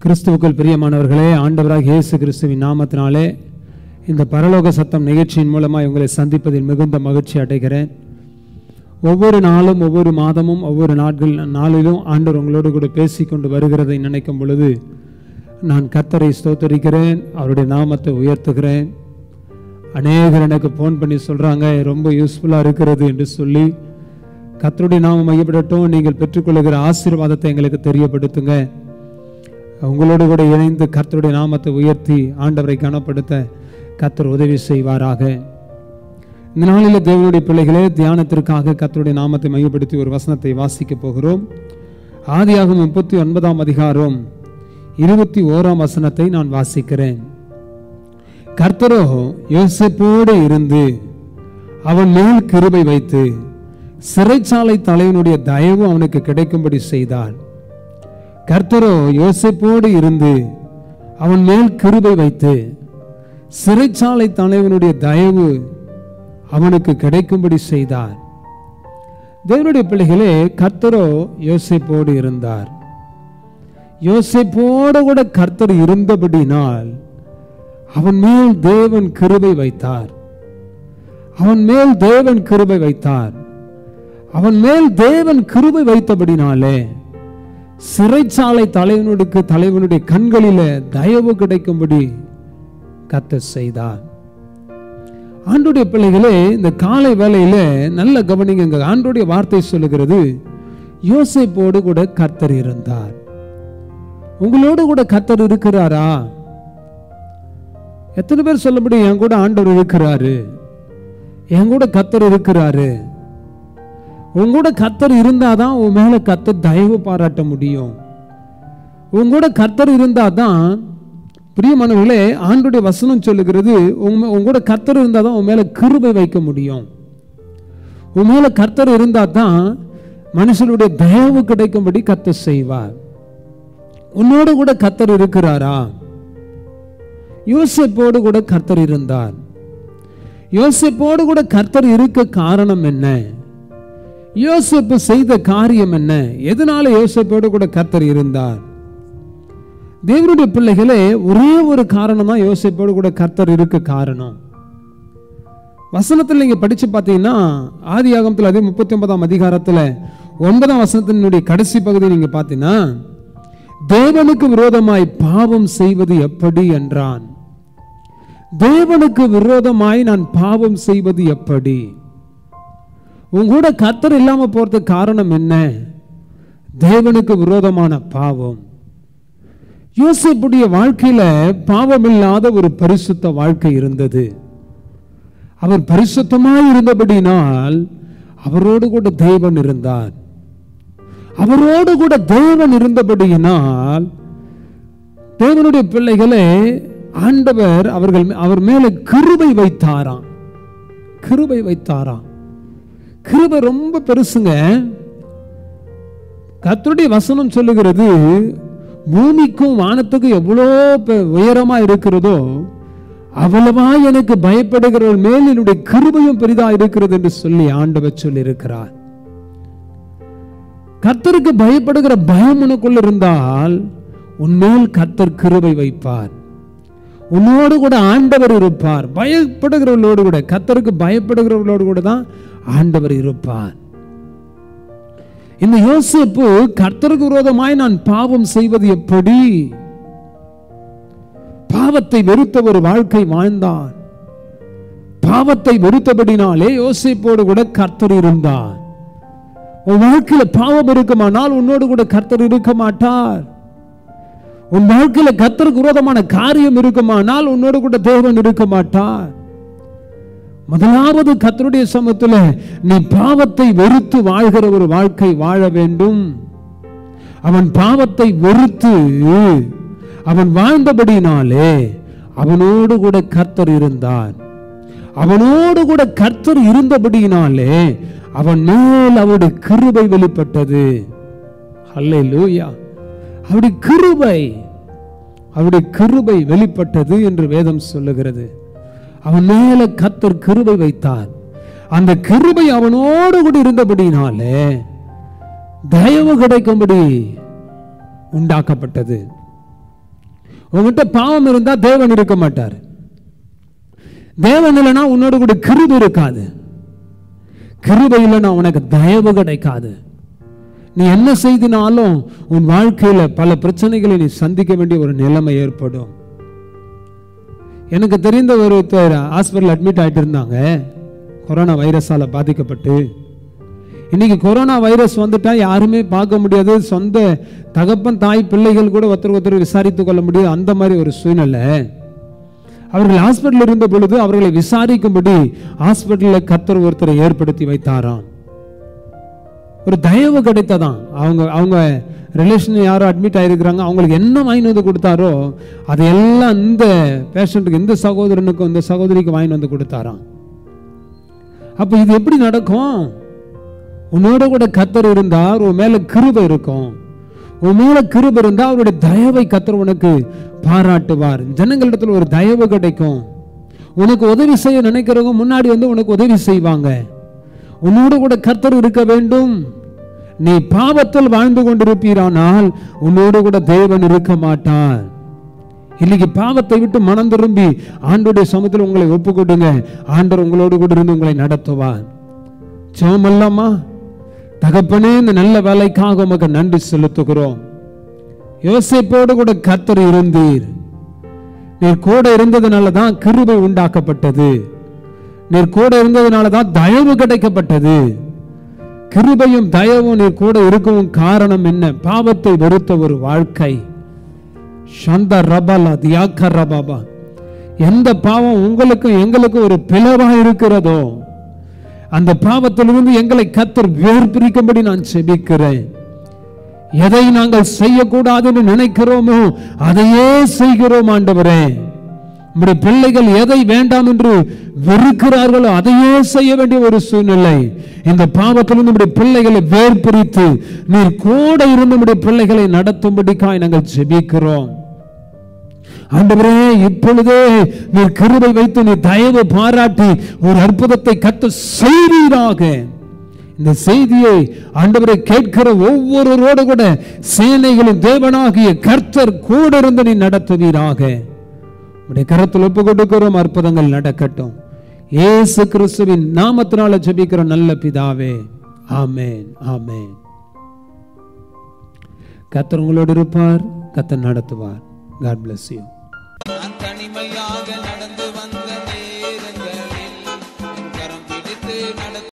கிறிஸ்துவுக்குள் பிரியமானவர்களே ஆண்டவராக இயேசு கிறிஸ்துவின் நாமத்தினாலே இந்த பரலோக சத்தம் நிகழ்ச்சியின் மூலமாக உங்களை சந்திப்பதில் மிகுந்த மகிழ்ச்சி அடைகிறேன் ஒவ்வொரு நாளும் ஒவ்வொரு மாதமும் ஒவ்வொரு நாட்கள் நாளிலும் ஆண்டவர் உங்களோடு கூட பேசிக்கொண்டு வருகிறதை நினைக்கும் பொழுது நான் கர்த்தரை ஸ்தோத்தரிக்கிறேன் அவருடைய நாமத்தை உயர்த்துகிறேன் அநேகர் எனக்கு ஃபோன் பண்ணி சொல்கிறாங்க ரொம்ப யூஸ்ஃபுல்லாக இருக்கிறது என்று சொல்லி கர்த்தருடைய நாமம் மையப்படட்டும் நீங்கள் பெற்றுக்கொள்ளுகிற ஆசீர்வாதத்தை எங்களுக்கு தெரியப்படுத்துங்க உங்களோடு கூட இணைந்து கர்த்தருடைய நாமத்தை உயர்த்தி ஆண்டவரை கனப்படுத்த கர்த்தர் உதவி செய்வாராக இந்த நாளில் தேவனுடைய பிள்ளைகளே தியானத்திற்காக கர்த்தருடைய நாமத்தை மையப்படுத்தி ஒரு வசனத்தை வாசிக்க போகிறோம் ஆதியாகும் முப்பத்தி ஒன்பதாம் அதிகாரம் இருபத்தி ஓராம் வசனத்தை நான் வாசிக்கிறேன் கர்த்தரோ யோசிப்போடு இருந்து அவன் மேல் கிருபை வைத்து சிறைச்சாலை தலைவனுடைய தயவு அவனுக்கு கிடைக்கும்படி செய்தார் கர்த்தரோ யோசிப்போடு இருந்து அவன் மேல் கிருபை வைத்து சிறைச்சாலை தலைவனுடைய தயவு அவனுக்கு கிடைக்கும்படி செய்தார் தேவனுடைய பிள்ளைகளே கர்த்தரோ யோசிப்போடு இருந்தார் யோசிப்போடு கூட கர்த்தர் இருந்தபடினால் அவன் மேல் தேவன் கிருபை வைத்தார் அவன் மேல் தேவன் கிருபை வைத்தார் அவன் மேல் தேவன் கிருபை வைத்தபடினாலே சிறைச்சாலை தலைவனுக்கு தலைவனுடைய கண்களில தயவு கிடைக்கும்படி கத்த செய்தார் ஆண்டுடைய பிள்ளைகளே இந்த காலை வேலையில நல்ல கவனிங்க ஆண்டுடைய வார்த்தை சொல்லுகிறது யோசிப்போடு கூட கர்த்தர் இருந்தார் உங்களோடு கூட கர்த்தர் இருக்கிறாரா எத்தனை பேர் சொல்ல முடியும் என் கூட ஆண்டவர் இருக்கிறாரு என் கூட கத்தர் இருக்கிறாரு உன் கூட கத்தர் இருந்தாதான் உன் மேல கத்தர் தயவு பாராட்ட முடியும் உன் கூட கத்தர் இருந்தாதான் பிரியமானவர்களே ஆண்டுடைய வசனம் சொல்லுகிறது உன் உன் கூட கர்த்தர் இருந்தால் தான் உன் மேலே கிருபை வைக்க முடியும் உன் மேலே கர்த்தர் இருந்தால் தான் மனுஷனுடைய தயவு கிடைக்கும்படி கத்தர் செய்வார் உன்னோடு கூட கத்தர் இருக்கிறாரா யோசிப்போடு கூட கர்த்தர் இருந்தார் யோசிப்போடு கூட கர்த்தர் இருக்க காரணம் என்ன யோசிப்பு செய்த காரியம் என்ன எதனால யோசிப்போடு கூட கர்த்தர் இருந்தார் தேவனுடைய பிள்ளைகளே ஒரே ஒரு காரணம் தான் யோசிப்போடு கூட கர்த்தர் இருக்க காரணம் வசனத்தில் நீங்க படிச்சு பார்த்தீங்கன்னா ஆதி ஆகமத்தில் அதே முப்பத்தி ஒன்பதாம் அதிகாரத்தில் ஒன்பதாம் வசனத்தினுடைய கடைசி பகுதி நீங்க பார்த்தீங்கன்னா தேவனுக்கு விரோதமாய் பாவம் செய்வது எப்படி என்றான் தேவனுக்கு விரோதமாய் நான் பாவம் செய்வது எப்படி உன் கூட கத்தர் இல்லாம போறதுக்கு காரணம் என்ன தேவனுக்கு விரோதமான பாவம் யோசிப்புடைய வாழ்க்கையில பாவம் இல்லாத ஒரு பரிசுத்த வாழ்க்கை இருந்தது அவர் பரிசுத்தமாய் இருந்தபடினால் அவரோடு கூட தேவன் இருந்தார் அவரோடு கூட தேவன் இருந்தபடியினால் தேவனுடைய பிள்ளைகளே ஆண்டவர் அவர்கள் அவர் மேல கிருபை வைத்தாராம் கிருபை வைத்தாராம் கிருபை ரொம்ப பெருசுங்க கர்த்தருடைய வசனம் சொல்லுகிறது பூமிக்கும் வானத்துக்கும் எவ்வளோ உயரமா இருக்கிறதோ அவ்வளவா எனக்கு பயப்படுகிறவர்கள் மேல் என்னுடைய கிருபையும் பெரிதா இருக்கிறது என்று சொல்லி ஆண்டவர் சொல்லி இருக்கிறார் கர்த்தருக்கு பயப்படுகிற பயம் உனக்குள்ள இருந்தால் உன்மேல் கர்த்தர் கிருபை வைப்பார் உன்னோடு கூட ஆண்டவர் இருப்பார் பயப்படுகிறவர்களோடு கூட கர்த்தருக்கு பயப்படுகிறவர்களோடு கூட தான் ஆண்டவர் இருப்பார் இந்த யோசிப்பு கர்த்தருக்கு விரோதமாய் நான் பாவம் செய்வது எப்படி பாவத்தை வெறுத்த ஒரு வாழ்க்கை வாழ்ந்தான் பாவத்தை வெறுத்தபடினாலே யோசிப்போடு கூட கர்த்தர் இருந்தார் உன் வாழ்க்கையில பாவம் இருக்குமானால் உன்னோடு கூட கர்த்தர் இருக்க மாட்டார் உன் வாழ்க்கையில கர்த்தருக்கு விரோதமான காரியம் இருக்குமானால் உன்னோடு கூட தேவன் இருக்க மாட்டார் முதலாவது கத்தருடைய சமத்துல நீ பாவத்தை வெறுத்து வாழ்கிற ஒரு வாழ்க்கை வாழ வேண்டும் அவன் பாவத்தை வெறுத்து அவன் வாழ்ந்தபடினாலே அவனோடு கூட கர்த்தர் இருந்தார் அவனோடு கூட கர்த்தர் இருந்தபடியினாலே அவன் மேல் அவருடைய கிருபை வெளிப்பட்டது அல்ல லூயா அவருடைய கிருபை அவருடைய கிருபை வெளிப்பட்டது என்று வேதம் சொல்லுகிறது அவன் மேல கத்தர் கிருபை வைத்தார் அந்த கிருபை அவனோடு கூட இருந்தபடினாலே தயவு கிடைக்கும்படி உண்டாக்கப்பட்டது உங்ககிட்ட பாவம் இருந்தா தேவன் இருக்க மாட்டார் தேவன் இல்லைன்னா உன்னோட கூட கிருபை இருக்காது கிருபை இல்லைன்னா உனக்கு தயவு கிடைக்காது நீ என்ன செய்தினாலும் உன் வாழ்க்கையில பல பிரச்சனைகளை நீ சந்திக்க வேண்டிய ஒரு நிலைமை ஏற்படும் எனக்கு தெரிந்த ஒருத்தர் ஹாஸ்பிட்டல் அட்மிட் ஆயிட்டு இருந்தாங்க கொரோனா வைரஸால பாதிக்கப்பட்டு இன்னைக்கு கொரோனா வைரஸ் வந்துட்டா யாருமே பார்க்க முடியாது சொந்த தகப்பன் தாய் பிள்ளைகள் கூட ஒருத்தர் ஒருத்தர் விசாரித்துக் கொள்ள முடியாது அந்த மாதிரி ஒரு சூழ்நிலை அவர்கள் ஹாஸ்பிட்டல் இருந்த பொழுது அவர்களை விசாரிக்கும்படி ஹாஸ்பிட்டலில் கத்தர் ஒருத்தரை ஏற்படுத்தி வைத்தாராம் ஒரு தயவு கிடைத்ததான் அவங்க அவங்க ரிலேஷன் யாரோ அட்மிட் ஆயிருக்கிறாங்க அவங்களுக்கு என்ன வாங்கி வந்து கொடுத்தாரோ அதையெல்லாம் இந்த பேஷண்ட்டுக்கு இந்த சகோதரனுக்கும் இந்த சகோதரிக்கு வாங்கி வந்து கொடுத்தாராம் அப்போ இது எப்படி நடக்கும் உன்னோட கூட கத்தர் இருந்தார் உன் மேல கிருபை இருக்கும் உன் மேல கிருபை இருந்தா அவருடைய தயவை கத்தர் உனக்கு பாராட்டுவார் ஜனங்களிடத்துல ஒரு தயவு கிடைக்கும் உனக்கு உதவி செய்ய நினைக்கிறவங்க முன்னாடி வந்து உனக்கு உதவி செய்வாங்க உன்னோடு கூட கர்த்தர் இருக்க வேண்டும் நீ பாவத்தில் வாழ்ந்து கொண்டிருப்பீரானால் உன்னோடு கூட தேவன் இருக்க மாட்டார் இன்னைக்கு பாவத்தை விட்டு மனம் திரும்பி ஆண்டோடைய சமத்தில் உங்களை ஒப்பு கொடுங்க ஆண்டவர் உங்களோடு கூட இருந்து உங்களை நடத்துவார் சோமல்லாமா தகப்பனே இந்த நல்ல வேலைக்காக உமக்கு நன்றி செலுத்துகிறோம் யோசிப்போடு கூட கர்த்தர் இருந்தீர் நீர் கூட இருந்ததுனால தான் கிருபை உண்டாக்கப்பட்டது நீர் கூட இருந்ததுனால தான் தயவு கிடைக்கப்பட்டது கிருபையும் தயவும் நீர் கூட இருக்கவும் காரணம் என்ன பாவத்தை வெறுத்த ஒரு வாழ்க்கை சந்த ரபலா தியாக்க ரபாபா எந்த பாவம் உங்களுக்கும் எங்களுக்கும் ஒரு பிளவா இருக்கிறதோ அந்த பாவத்திலிருந்து எங்களை கத்தர் வேர் பிரிக்கும்படி நான் செபிக்கிறேன் எதை நாங்கள் செய்யக்கூடாதுன்னு நினைக்கிறோமோ அதையே செய்கிறோம் ஆண்டவரே நம்முடைய பிள்ளைகள் எதை வேண்டாம் என்று வெறுக்கிறார்களோ அதையே செய்ய வேண்டிய ஒரு சூழ்நிலை இந்த பாவத்திலிருந்து நம்முடைய பிள்ளைகளை வேர் பிரித்து நீர் கூட இருந்து நம்முடைய பிள்ளைகளை நடத்தும்படிக்காய் நாங்கள் ஜெபிக்கிறோம் ஆண்டவரே இப்பொழுதே நீர் கிருபை வைத்து நீர் தயவு பாராட்டி ஒரு அற்புதத்தை கத்த செய்வீராக இந்த செய்தியை ஆண்டவரை கேட்கிற ஒவ்வொருவரோடு கூட சேனைகளின் தேவனாகிய கர்த்தர் கூட இருந்து நீ நடத்துவீராக உடைய கரத்தில் ஒப்பு கொடுக்கிறோம் அற்புதங்கள் நடக்கட்டும் ஏசு கிறிஸ்துவின் நாமத்தினால ஜெபிக்கிற நல்ல பிதாவே ஆமேன் ஆமேன் கர்த்தர் உங்களோடு இருப்பார் கர்த்தர் நடத்துவார் காட் bless you நான் தனிமையாக நடந்து வந்த